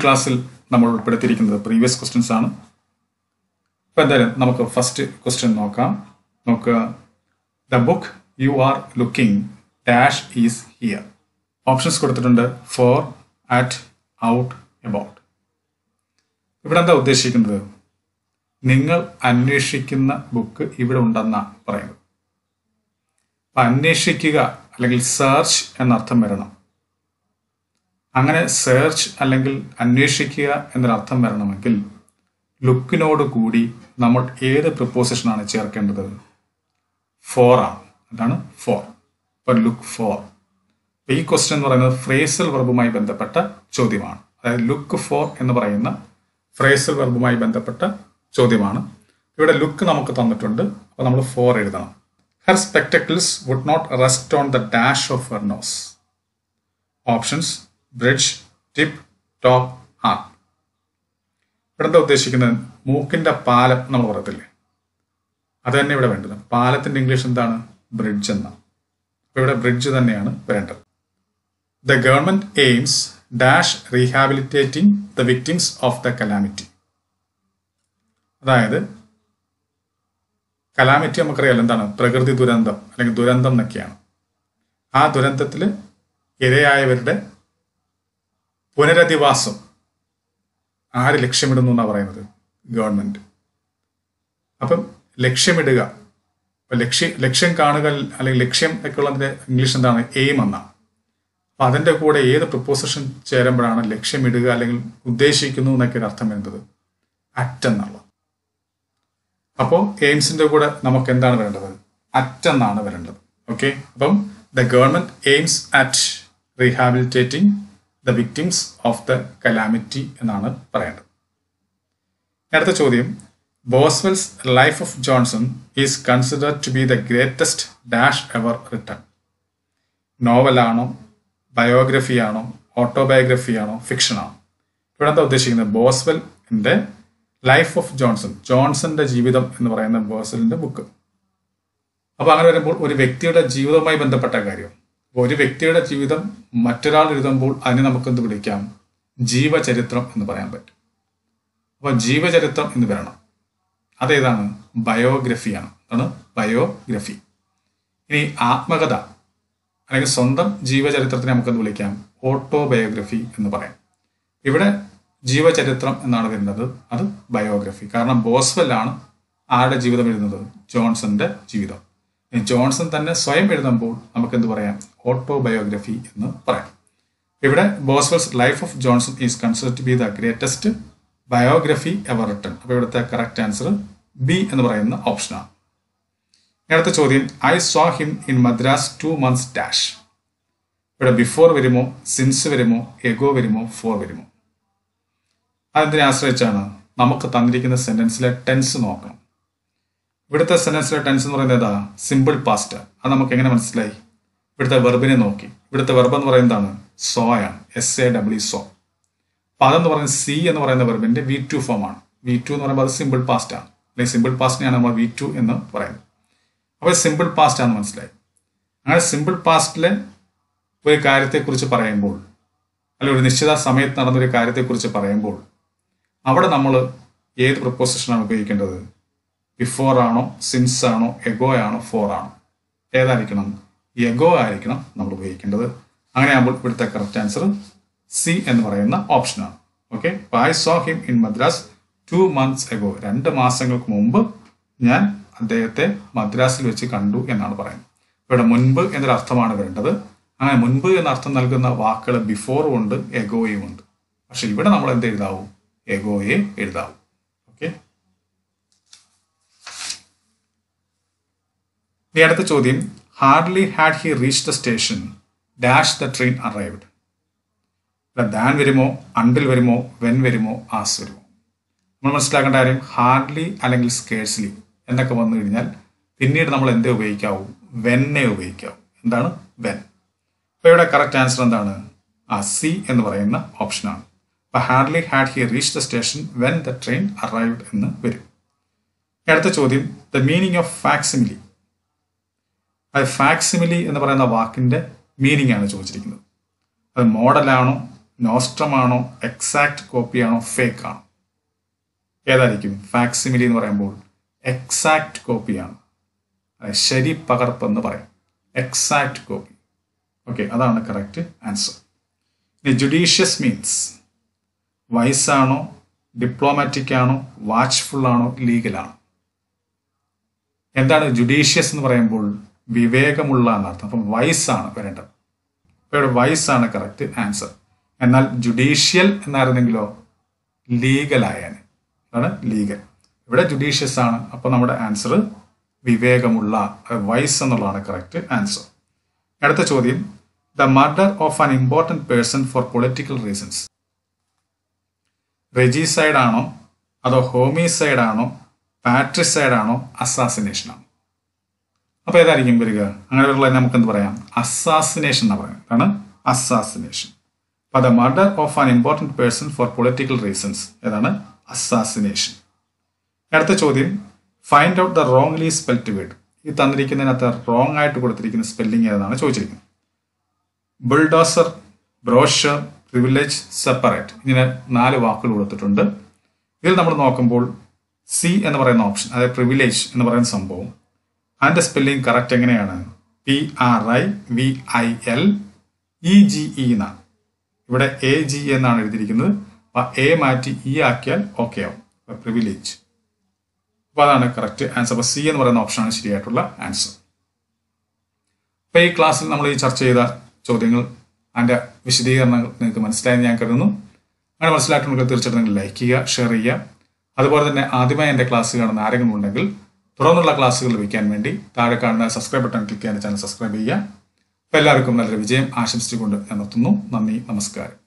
ക്ലാസ്സിൽ നമ്മൾ ഉൾപ്പെടുത്തിയിരിക്കുന്നത് പ്രീവിയസ് ക്വസ്റ്റ്യൻസ് ആണ് അപ്പോൾ എന്തായാലും നമുക്ക് ഫസ്റ്റ് ക്വസ്റ്റ്യൻ നോക്കാം നോക്കുക the book you are looking dash is here options കൊടുത്തിട്ടുണ്ട് ഫോർ അറ്റ് ഔട്ട് എബൌട്ട് ഇവിടെ എന്താ ഉദ്ദേശിക്കുന്നത് നിങ്ങൾ അന്വേഷിക്കുന്ന ബുക്ക് ഇവിടെ ഉണ്ടെന്നാണ് പറയുന്നത് അപ്പൊ അന്വേഷിക്കുക അല്ലെങ്കിൽ സെർച്ച് എന്നർത്ഥം വരണം അങ്ങനെ സെർച്ച് അല്ലെങ്കിൽ അന്വേഷിക്കുക എന്നൊരർത്ഥം വരണമെങ്കിൽ ലുക്കിനോട് കൂടി നമ്മൾ ഏത് പ്രിപ്പോസിഷനാണ് ചേർക്കേണ്ടത് ഫോർ ആണ് അതാണ് ഫോർ ഇപ്പൊ ലുക്ക് ഫോർ ഈ ക്വസ്റ്റ്യൻ എന്ന് പറയുന്നത് ഫ്രേസൽ വെർബുമായി ബന്ധപ്പെട്ട ചോദ്യമാണ് അതായത് ലുക്ക് ഫോർ എന്ന് പറയുന്ന ഫ്രേസൽ വെർബുമായി ബന്ധപ്പെട്ട ചോദ്യമാണ് ഇവിടെ ലുക്ക് നമുക്ക് തന്നിട്ടുണ്ട് അപ്പോൾ നമ്മൾ ഫോർ എഴുതണം her spectacles would not rest on the dash of her nose options bridge tip top heart ഇവിടെ എന്താ ഉദ്ദേശിക്കുന്നത് മൂക്കിന്റെ പാലം നമ്മൾ പറയത്തില്ലേ അത് തന്നെ ഇവിടെ വേണ്ടത് പാലത്തിന്റെ ഇംഗ്ലീഷ് എന്താണ് ബ്രിഡ്ജ് എന്നാണ് അപ്പൊ ഇവിടെ ബ്രിഡ്ജ് തന്നെയാണ് വരേണ്ടത് the government aims dash rehabilitating the victims of the calamity അതായത് കലാമിറ്റി നമുക്കറിയാലോ എന്താണ് പ്രകൃതി ദുരന്തം അല്ലെങ്കിൽ ദുരന്തം എന്നൊക്കെയാണ് ആ ദുരന്തത്തിൽ ഇരയായവരുടെ പുനരധിവാസം ആര് ലക്ഷ്യമിടുന്നു എന്നാണ് പറയുന്നത് ഗവൺമെന്റ് അപ്പം ലക്ഷ്യമിടുക അപ്പൊ ലക്ഷ്യ ലക്ഷ്യം കാണുക അല്ലെങ്കിൽ ലക്ഷ്യം ഒക്കെ ഉള്ളതിന്റെ ഇംഗ്ലീഷ് എന്താണ് എയിം എന്നാണ് അപ്പൊ അതിന്റെ കൂടെ ഏത് പ്രപ്പോസിഷൻ ചേരുമ്പോഴാണ് ലക്ഷ്യമിടുക അല്ലെങ്കിൽ ഉദ്ദേശിക്കുന്നു എന്നൊക്കെ ഒരു അർത്ഥം വരുന്നത് അറ്റ് എന്നുള്ള അപ്പോൾ എയിംസിന്റെ കൂടെ നമുക്ക് എന്താണ് വരേണ്ടത് അറ്റ് എന്നാണ് വരേണ്ടത് ഓക്കെ അപ്പം the government aims at rehabilitating the victims of the calamity എന്നാണ് പറയേണ്ടത് അടുത്ത ചോദ്യം Boswell's life of Johnson is considered to be the greatest dash ever written നോവലാണോ ബയോഗ്രഫിയാണോ ഓട്ടോബയോഗ്രഫിയാണോ ഫിക്ഷനാണോ ഇവിടെ എന്താ ഉദ്ദേശിക്കുന്നത് ബോസ്വെലിന്റെ ലൈഫ് ഓഫ് ജോൺസൺ ജോൺസന്റെ ജീവിതം എന്ന് പറയുന്ന ബോസ്വലിന്റെ ബുക്ക് അപ്പൊ അങ്ങനെ വരുമ്പോൾ ഒരു വ്യക്തിയുടെ ജീവിതവുമായി ബന്ധപ്പെട്ട കാര്യം അപ്പോൾ ഒരു വ്യക്തിയുടെ ജീവിതം മറ്റൊരാൾ എഴുതുമ്പോൾ അതിനെ നമുക്ക് എന്ത് വിളിക്കാം ജീവചരിത്രം എന്ന് പറയാൻ പറ്റും അപ്പൊ ജീവചരിത്രം എന്ന് വരണം അതേതാണ് ബയോഗ്രഫിയാണ് അതാണ് ബയോഗ്രഫി ഇനി ആത്മകഥ അല്ലെങ്കിൽ സ്വന്തം ജീവചരിത്രത്തിനെ നമുക്കെന്ത് വിളിക്കാം ഓട്ടോബയോഗ്രഫി എന്ന് പറയാം ഇവിടെ ജീവചരിത്രം എന്നാണ് വരുന്നത് അത് ബയോഗ്രഫി കാരണം ബോസ്വെല്ലാണ് ആരുടെ ജീവിതം എഴുതുന്നത് ജോൺസന്റെ ജീവിതം ഇനി ജോൺസൺ തന്നെ സ്വയം എഴുതുമ്പോൾ നമുക്ക് എന്ത് പറയാം ഓട്ടോബയോഗ്രഫി എന്ന് പറയാം ഇവിടെ Boswell's life of Johnson is consider to be the greatest biography ever written അപ്പോൾ ഇവിടുത്തെ കറക്റ്റ് ആൻസർ ബി എന്ന് പറയുന്ന ഓപ്ഷനാണ് അടുത്ത ചോദ്യം I saw him in Madras two months dash ഇവിടെ ബിഫോർ വരുമോ സിൻസ് വരുമോ എഗോ വരുമോ ഫോർ വരുമോ അതെന്തിനെ ആശ്രയിച്ചാണ് നമുക്ക് തന്നിരിക്കുന്ന സെന്റൻസിലെ ടെൻസ് നോക്കണം ഇവിടുത്തെ സെന്റൻസിലെ ടെൻസ് എന്ന് പറയുന്നത് ഏതാ സിമ്പിൾ പാസ്റ്റ് അത് നമുക്ക് എങ്ങനെ മനസ്സിലായി ഇവിടുത്തെ വെർബിനെ നോക്കി ഇവിടുത്തെ വെർബ് എന്ന് പറയുന്നതാണ് സോ ആണ് എസ് എ ഡബ്ല്യു സോ അപ്പൊ അതെന്ന് പറയുന്നത് സി എന്ന് പറയുന്ന വെർബിന്റെ വി ടു ഫോം ആണ് വി ടു എന്ന് പറയുമ്പോൾ അത് സിമ്പിൾ പാസ്റ്റ് ആണ് അല്ലെങ്കിൽ സിമ്പിൾ പാസ്റ്റിനെയാണ് നമ്മൾ വി ടു എന്ന് പറയുന്നത് അപ്പോൾ സിമ്പിൾ പാസ്റ്റ് ആണെന്ന് മനസ്സിലായി അങ്ങനെ സിമ്പിൾ പാസ്റ്റിലെ ഒരു കാര്യത്തെക്കുറിച്ച് പറയുമ്പോൾ അല്ലെങ്കിൽ ഒരു നിശ്ചിത സമയത്ത് നടന്നൊരു കാര്യത്തെക്കുറിച്ച് പറയുമ്പോൾ അവിടെ നമ്മൾ ഏത് പ്രപ്പോസിഷനാണ് ഉപയോഗിക്കേണ്ടത് ബിഫോർ ആണോ സിൻസ് ആണോ എഗോ ആണോ ഫോർ ആണോ ഏതായിരിക്കണം എഗോ ആയിരിക്കണം നമ്മൾ ഉപയോഗിക്കേണ്ടത് അങ്ങനെയാകുമ്പോൾ ഇവിടുത്തെ കറക്റ്റ് ആൻസർ സി എന്ന് പറയുന്ന ഓപ്ഷനാണ് okay I saw him in Madras two months ago രണ്ട് മാസങ്ങൾക്ക് മുമ്പ് ഞാൻ അദ്ദേഹത്തെ മദ്രാസിൽ വെച്ച് കണ്ടു എന്നാണ് പറയുന്നത് ഇവിടെ മുൻപ് എന്നൊരു അർത്ഥമാണ് വേണ്ടത് അങ്ങനെ മുൻപ് എന്ന അർത്ഥം നൽകുന്ന വാക്കുകൾ ബിഫോറും ഉണ്ട് എഗോയും ഉണ്ട് പക്ഷെ ഇവിടെ നമ്മൾ എന്ത് എഴുതാവൂ എഗോയെ എഴുതാവൂ ഓക്കെ ഇനി അടുത്ത ചോദ്യം hardly had he reach the station dash the train arrived ഇവിടെ ദാൻ വരുമോ അണ്ടിൽ വരുമോ വെൻ വരുമോ ആസ് വരുമോ നമ്മൾ മനസ്സിലാക്കേണ്ട കാര്യം ഹാർഡ്ലി അല്ലെങ്കിൽ സ്കേഴ്സ്ലി എന്നൊക്കെ വന്നു കഴിഞ്ഞാൽ പിന്നീട് നമ്മൾ എന്തേ ഉപയോഗിക്കാവൂ വെന്നെ ഉപയോഗിക്കാവൂ എന്താണ് വെൻ അപ്പൊ ഇവിടെ കറക്റ്റ് ആൻസർ എന്താണ് ആ സി എന്ന് പറയുന്ന ഓപ്ഷനാണ് അപ്പൊ hardly had he reach the station when the train arrived എന്ന് വരും അടുത്ത ചോദ്യം ദ മീനിങ് ഓഫ് ഫാക്സിമിലി അത് ഫാക്സിമിലി എന്ന് പറയുന്ന വാക്കിന്റെ മീനിങ് ആണ് ചോദിച്ചിരിക്കുന്നത് അത് മോഡലാണോ നോസ്ട്രം ആണോ എക്സാക്ട് കോപ്പിയാണോ ഫേക്ക് ആണോ ഏതായിരിക്കും ഫാക്സിമിലി എന്ന് പറയുമ്പോൾ എക്സാക്ട് കോപ്പിയാണ് ശരി പകർപ്പ് എന്ന് പറയും എക്സാക്ട് കോപ്പി ഓക്കെ അതാണ് കറക്റ്റ് ആൻസർ ഇനി ജുഡീഷ്യസ് മീൻസ് വൈസാണോ ഡിപ്ലോമാറ്റിക് ആണോ വാച്ച്ഫുൾ ആണോ ലീഗൽ ആണോ എന്താണ് ജുഡീഷ്യസ് എന്ന് പറയുമ്പോൾ വിവേകമുള്ള എന്നർത്ഥം അപ്പം വൈസ് ആണ് വരേണ്ടത് അപ്പോൾ ഇവിടെ വൈസ് ആണ് കറക്റ്റ് ആൻസർ എന്നാൽ ജുഡീഷ്യൽ എന്നായിരുന്നെങ്കിലോ ലീഗൽ ആയാന് അതാണ് ലീഗൽ ഇവിടെ ജുഡീഷ്യസ് ആണ് അപ്പോൾ നമ്മുടെ ആൻസർ വിവേകമുള്ള വൈസ് എന്നുള്ളതാണ് കറക്റ്റ് ആൻസർ അടുത്ത ചോദ്യം the murder of an important person for political reasons regicide ആണോ അതോ ഹോമിസൈഡ് ആണോ പാട്രിസൈഡ് ആണോ അസാസിനേഷൻ ആണോ അപ്പൊ ഏതായിരിക്കും വരിക അങ്ങനെ വരില്ല നമുക്ക് എന്ത് പറയാം അസാസിനേഷൻ എന്ന് പറയാം അതാണ് അസാസിനേഷൻ അപ്പൊ the murder of an important person for political reasons ഏതാണ് അസാസിനേഷൻ അടുത്ത ചോദ്യം find out the wrongly spelt word ഈ തന്നിരിക്കുന്നതിനകത്ത് റോങ് ആയിട്ട് കൊടുത്തിരിക്കുന്ന സ്പെല്ലിംഗ് ഏതാണ് ചോദിച്ചിരിക്കുന്നത് ബുൾഡോസർ ബ്രോഷർ പ്രിവിലേജ് സെപ്പറേറ്റ് ഇങ്ങനെ നാല് വാക്കുകൾ കൊടുത്തിട്ടുണ്ട് ഇതിൽ നമ്മൾ നോക്കുമ്പോൾ സി എന്ന് പറയുന്ന ഓപ്ഷൻ അതായത് പ്രിവിലേജ് എന്ന് പറയുന്ന സംഭവം അതിന്റെ സ്പെല്ലിംഗ് കറക്റ്റ് എങ്ങനെയാണ് P R I V I L E G E എന്നാണ് ഇവിടെ എ ജി എന്നാണ് എഴുതിയിരിക്കുന്നത് അപ്പൊ എ മാറ്റി ഇ ആക്കിയാൽ ഓക്കെ ആവും പ്രിവിലേജ് അപ്പോൾ അതാണ് കറക്റ്റ് ആൻസർ അപ്പോൾ സി എന്ന് പറയുന്ന ഓപ്ഷനാണ് ശരിയായിട്ടുള്ള ആൻസർ അപ്പോൾ ഈ ക്ലാസ്സിൽ നമ്മൾ ഈ ചർച്ച ചെയ്ത ചോദ്യങ്ങൾ അതിൻ്റെ വിശദീകരണങ്ങൾ നിങ്ങൾക്ക് മനസ്സിലായെന്ന് ഞാൻ കരുതുന്നു അങ്ങനെ മനസ്സിലാക്കുന്നെങ്കിൽ തീർച്ചയായിട്ടും നിങ്ങൾ ലൈക്ക് ചെയ്യുക ഷെയർ ചെയ്യുക അതുപോലെ തന്നെ ആദ്യമായി എൻ്റെ ക്ലാസ് കാണുന്ന ആരെങ്കിലും ഉണ്ടെങ്കിൽ തുടർന്നുള്ള ക്ലാസ്സുകൾ ലഭിക്കാൻ വേണ്ടി താഴെ കാണുന്ന സബ്സ്ക്രൈബ് ബട്ടൺ ക്ലിക്ക് ചെയ്യാൻ ചാനൽ സബ്സ്ക്രൈബ് ചെയ്യുക അപ്പോൾ എല്ലാവർക്കും നല്ലൊരു വിജയം ആശംസിച്ചുകൊണ്ട് ഞാൻ നിർത്തുന്നു നന്ദി നമസ്കാരം